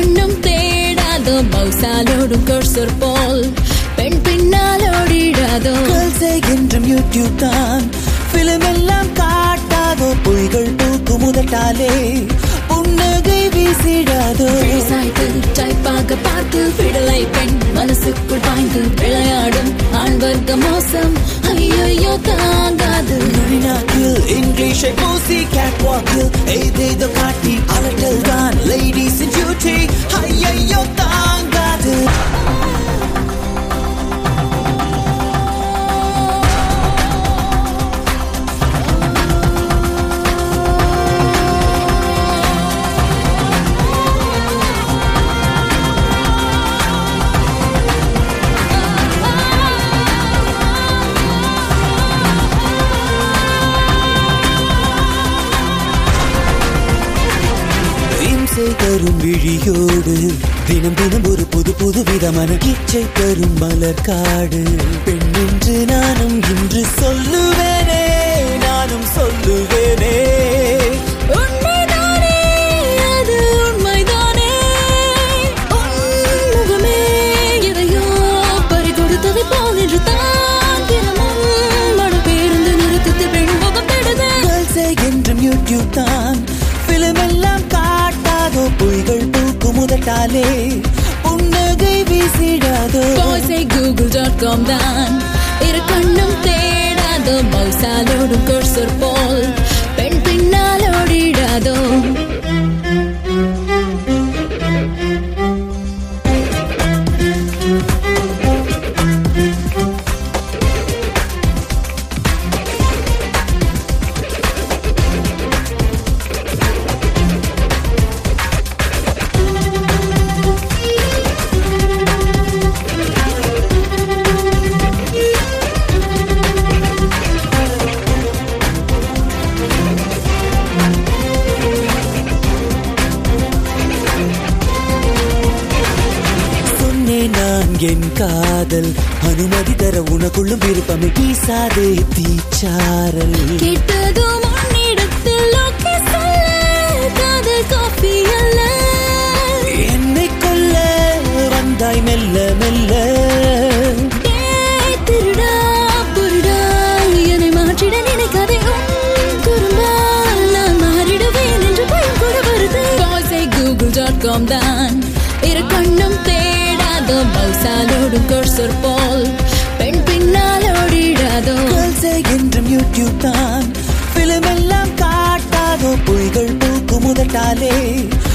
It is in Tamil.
கண்ணும் தேடாதோ மவுசாலோடும் கர்சர் போல் பெண் பின்னால் ஓடிடாதோ கேர்ள்ஸே என்றும் யூடியூப் தான் பிலிம் எல்லாம் காட்டாதோ பொய்கள் பூக்கு முதட்டாலே புன்னகை வீசிடாதோ சாய்த்து டைப்பாக பார்த்து விடலை பெண் மனசுக்குள் பாய்ந்து விளையாடும் ஆண் வர்க்க மோசம் ஐயோ தாங்காது நாக்கில் இங்கிலீஷை பூசி கேட் வாக்கில் ஏதேதோ காட்டி அலட்டல் தான் லேடிஸ் டியூட்டி ஐயையோ தாங்காது இம்சை தரும் விழியோடு தினம் தினம் ஒரு புது புது விதமான இச்சை தரும் மலர் காடு பெண் என்று நானும் இன்று சொல்லுவேனே நானும் சொல்லுவேனே உண்மைதானே அது உண்மைதானே உன்முகமே எதையோ பறி கொடுத்தது போல் என்று தான் தினமும் மழை பேருந்து நிறுத்தத்தில் பெண் முகம் பெடுது கேர்ள்ஸே என்றும் யூடியூப் தான் பிலிம் எல்லாம் காட்டாதோ பொய்கள் பூக்கு முதட்டாலே புன்னகை வீசிடாதோ பாய்ஸை கூகுள் டாட் காம் தான் இரு கண்ணும் தேடாதோ மவுசாலோடும் கர்சர் போல் பெண் பின்னால் ஓடிடாதோ சொன்னேன் நான் என் காதல் அனுமதி தர உனக்குள்ளும் விருப்பமே வீசாதே தீச்சாரல் கேட்டதும் உன்னிடத்தில் ஓகே சொல்ல காதல் காஃபி அல்ல என்னை கொல்ல வந்தாய் மெல்ல மெல்ல ஏய், திருடா புருடா என்னை மாற்றிட நினைக்காதே உன் குறும்பால் நான் மாறிடுவேன் என்று பயம் கூட வருது பாய்ஸை கூகுள் டாட் காம் தான் இரு கண்ணும் தேடாதோ மவுசாலோடும் கர்சர் போல் பெண் பின்னால் ஓடிடாதோ கேர்ள்ஸே என்றும் யூடியூப் தான் பிலிம் எல்லாம் காட்டாதோ பொய்கள் பூக்கு முதட்டாலே